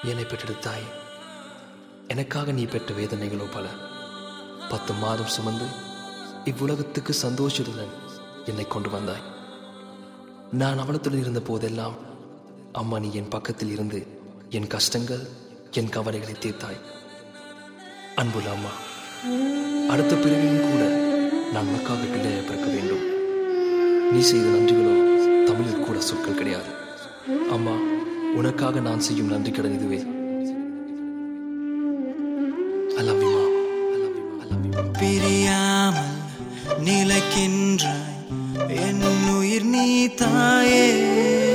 என்னை பெற்றெடுத்தாய் எனக்காக நீ பெற்ற வேதனைகளோ பல பத்து மாதம் சுமந்து இவ்வுலகத்துக்கு சந்தோஷத்துடன் என்னை கொண்டு வந்தாய் நான் அவலத்துடன் இருந்த போதெல்லாம் அம்மா நீ என் பக்கத்தில் இருந்து என் கஷ்டங்கள் என் கவலைகளை தீர்த்தாய் அன்புள்ள அம்மா அடுத்த பிறவிலும் கூட நான் உனக்காக பிள்ளையை பிறக்க வேண்டும் நீ செய்த நன்றிகளோ தமிழில் கூட சொற்கள் கிடையாது அம்மா உனக்காக நான் செய்யும் நன்றி கடன் இதுவே I love you, Ma. I love you, I love you, Ma. பிரியாமல் நிலைக்கின்றாய் என் உயிர் நீ தாயே